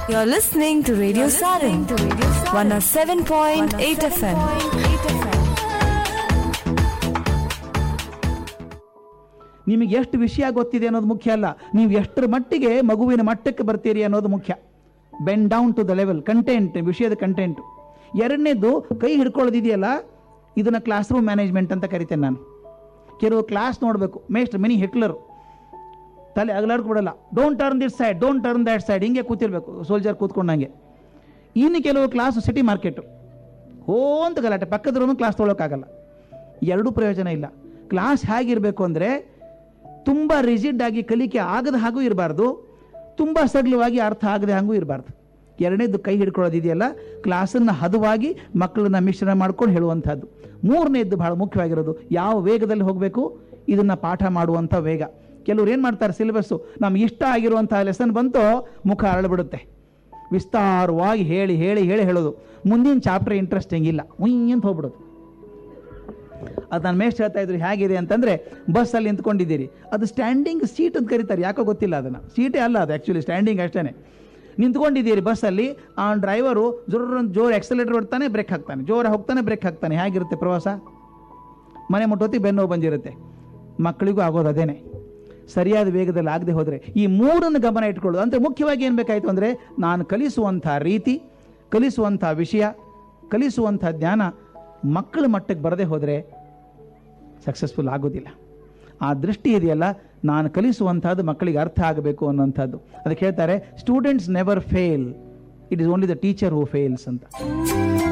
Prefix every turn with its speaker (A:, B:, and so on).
A: You're listening to Radio Sarin, 107.8 FM.
B: ನಿಮಗೆ ಎಷ್ಟು ವಿಷಯ ಗೊತ್ತಿದೆ ಅನ್ನೋದು ಮುಖ್ಯ ಅಲ್ಲ ನೀವು ಎಷ್ಟರ ಮಟ್ಟಿಗೆ ಮಗುವಿನ ಮಟ್ಟಕ್ಕೆ ಬರ್ತೀರಿ ಅನ್ನೋದು ಮುಖ್ಯ bend down to the level content ವಿಷಯದ ಕಂಟೆಂಟ್ ಎರಡನೇದು ಕೈ ಹಿಡ್ಕೊಳ್ಳೋದಿದೆಯಲ್ಲ ಇದನ್ನು ಕ್ಲಾಸ್ ರೂಮ್ ಮ್ಯಾನೇಜ್ಮೆಂಟ್ ಅಂತ ಕರಿತೇನೆ ನಾನು ಕೆಲವು ಕ್ಲಾಸ್ ನೋಡಬೇಕು ಮೇಸ್ಟ್ ಮಿನಿ ಹಿಟ್ಲರು ತಲೆ ಅಗಲಾಡ್ಕೊ ಬಿಡಲ್ಲ don't turn this side don't turn that side ಹಿಂಗೆ ಕೂತಿರ್ಬೇಕು ಸೋಲ್ಜರ್ ಕೂತ್ಕೊಂಡಂಗೆ ಇನ್ನು ಕೆಲವು ಕ್ಲಾಸು ಸಿಟಿ ಮಾರ್ಕೆಟು ಹೋ ಅಂತ ಗಲಾಟೆ ಪಕ್ಕದ ರೂಮ್ ಕ್ಲಾಸ್ ತೊಗೊಳಕ್ಕಾಗಲ್ಲ ಎರಡೂ ಪ್ರಯೋಜನ ಇಲ್ಲ ಕ್ಲಾಸ್ ಹೇಗಿರಬೇಕು ಅಂದರೆ ತುಂಬ ರಿಜಿಡ್ ಆಗಿ ಕಲಿಕೆ ಆಗದ ಹಾಗೂ ಇರಬಾರ್ದು ತುಂಬ ಸರಳವಾಗಿ ಅರ್ಥ ಆಗದೆ ಹಾಗೂ ಇರಬಾರ್ದು ಎರಡನೇದು ಕೈ ಹಿಡ್ಕೊಳ್ಳೋದಿದೆಯಲ್ಲ ಕ್ಲಾಸನ್ನು ಹದವಾಗಿ ಮಕ್ಕಳನ್ನ ಮಿಶ್ರಣ ಮಾಡ್ಕೊಂಡು ಹೇಳುವಂಥದ್ದು ಮೂರನೇದ್ದು ಬಹಳ ಮುಖ್ಯವಾಗಿರೋದು ಯಾವ ವೇಗದಲ್ಲಿ ಹೋಗಬೇಕು ಇದನ್ನು ಪಾಠ ಮಾಡುವಂಥ ವೇಗ ಕೆಲವ್ರು ಏನು ಮಾಡ್ತಾರೆ ಸಿಲೆಬಸ್ಸು ನಮ್ಗೆ ಇಷ್ಟ ಆಗಿರುವಂಥ ಲೆಸನ್ ಬಂತು ಮುಖ ಅರಳಿಬಿಡುತ್ತೆ ವಿಸ್ತಾರವಾಗಿ ಹೇಳಿ ಹೇಳಿ ಹೇಳಿ ಹೇಳೋದು ಮುಂದಿನ ಚಾಪ್ಟರ್ ಇಂಟ್ರೆಸ್ಟಿಂಗ್ ಇಲ್ಲ ಉಯ್ ಅಂತ ಹೋಗ್ಬಿಡೋದು ಅದು ನಾನು ಮೇಸ್ಟ್ ಹೇಳ್ತಾ ಇದ್ರು ಹೇಗಿದೆ ಅಂತಂದರೆ ಬಸ್ಸಲ್ಲಿ ನಿಂತ್ಕೊಂಡಿದ್ದೀರಿ ಅದು ಸ್ಟ್ಯಾಂಡಿಂಗ್ ಸೀಟ್ ಅಂತ ಕರೀತಾರೆ ಯಾಕೋ ಗೊತ್ತಿಲ್ಲ ಅದನ್ನು ಸೀಟೇ ಅಲ್ಲ ಅದು ಆ್ಯಕ್ಚುಲಿ ಸ್ಟ್ಯಾಂಡಿಂಗ್ ಅಷ್ಟೇ ನಿಂತ್ಕೊಂಡಿದ್ದೀರಿ ಬಸ್ಸಲ್ಲಿ ಆ ಡ್ರೈವರು ಜೋರ ಜೋರು ಎಕ್ಸಲೇಟರ್ ಹೊಡ್ತಾನೆ ಬ್ರೇಕ್ ಹಾಕ್ತಾನೆ ಜೋರ ಹೋಗ್ತಾನೆ ಬ್ರೇಕ್ ಹಾಕ್ತಾನೆ ಹೇಗಿರುತ್ತೆ ಪ್ರವಾಸ ಮನೆ ಮುಟ್ಟೋತಿ ಬೆನ್ನು ಬಂದಿರುತ್ತೆ ಮಕ್ಕಳಿಗೂ ಆಗೋದು ಅದೇನೆ ಸರಿಯಾದ ವೇಗದಲ್ಲಿ ಆಗದೆ ಹೋದರೆ ಈ ಮೂರನ್ನು ಗಮನ ಇಟ್ಕೊಳ್ಳೋದು ಅಂದರೆ ಮುಖ್ಯವಾಗಿ ಏನು ಬೇಕಾಯಿತು ಅಂದರೆ ನಾನು ಕಲಿಸುವಂಥ ರೀತಿ ಕಲಿಸುವಂಥ ವಿಷಯ ಕಲಿಸುವಂಥ ಜ್ಞಾನ ಮಕ್ಕಳ ಮಟ್ಟಕ್ಕೆ ಬರದೇ ಹೋದರೆ ಸಕ್ಸಸ್ಫುಲ್ ಆಗೋದಿಲ್ಲ ಆ ದೃಷ್ಟಿ ಇದೆಯಲ್ಲ ನಾನು ಕಲಿಸುವಂಥದ್ದು ಮಕ್ಕಳಿಗೆ ಅರ್ಥ ಆಗಬೇಕು ಅನ್ನೋಂಥದ್ದು ಅದಕ್ಕೆ ಹೇಳ್ತಾರೆ students never fail it is only the teacher who fails ಅಂತ